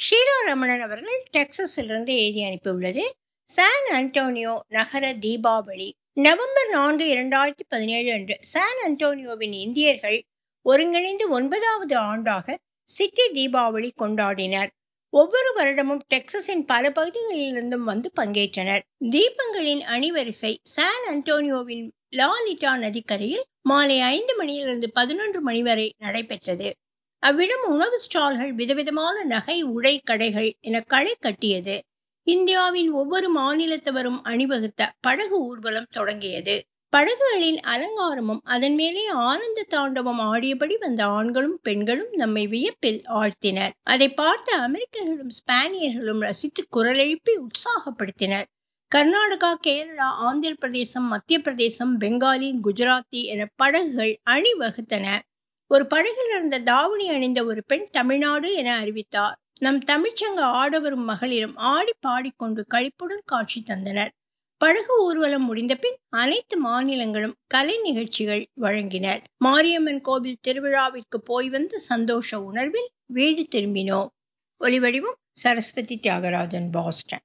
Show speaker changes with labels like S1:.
S1: ஷீலா ரமணன் அவர்கள் டெக்சஸிலிருந்து எழுதி அனுப்பியுள்ளது சான் அன்டோனியோ நகர தீபாவளி நவம்பர் நான்கு இரண்டாயிரத்தி பதினேழு அன்று சான் அன்டோனியோவின் இந்தியர்கள் ஒருங்கிணைந்து ஒன்பதாவது ஆண்டாக சிட்டி தீபாவளி கொண்டாடினர் ஒவ்வொரு வருடமும் டெக்சஸின் பல பகுதிகளிலிருந்தும் வந்து பங்கேற்றனர் தீபங்களின் அணிவரிசை சான் அன்டோனியோவின் லாலிட்டா நதிக்கரையில் மாலை ஐந்து மணியிலிருந்து பதினொன்று மணி வரை நடைபெற்றது அவ்விடம் உணவு ஸ்டால்கள் விதவிதமான நகை உடை கடைகள் என களை கட்டியது இந்தியாவின் ஒவ்வொரு மாநிலத்தவரும் அணிவகுத்த படகு ஊர்வலம் தொடங்கியது படகுகளின் அலங்காரமும் அதன் மேலே ஆனந்த தாண்டவம் ஆடியபடி வந்த ஆண்களும் பெண்களும் நம்மை வியப்பில் ஆழ்த்தினர் அதை பார்த்த அமெரிக்கர்களும் ஸ்பானியர்களும் ரசித்து குரலெழுப்பி உற்சாகப்படுத்தினர் கர்நாடகா கேரளா ஆந்திர பிரதேசம் மத்திய பிரதேசம் பெங்காலி குஜராத்தி என படகுகள் அணிவகுத்தன ஒரு படகில் இருந்த தாவணி அணிந்த ஒரு பெண் தமிழ்நாடு என அறிவித்தார் நம் தமிழ்ச்சங்க ஆடவரும் மகளிரும் ஆடி பாடிக்கொண்டு களிப்புடன் காட்சி தந்தனர் படகு ஊர்வலம் முடிந்த பின் அனைத்து மாநிலங்களும் கலை நிகழ்ச்சிகள் வழங்கினர் மாரியம்மன் கோவில் திருவிழாவிற்கு போய் வந்த சந்தோஷ உணர்வில் வீடு திரும்பினோம் ஒலிவடிவம் சரஸ்வதி தியாகராஜன் பாஸ்டன்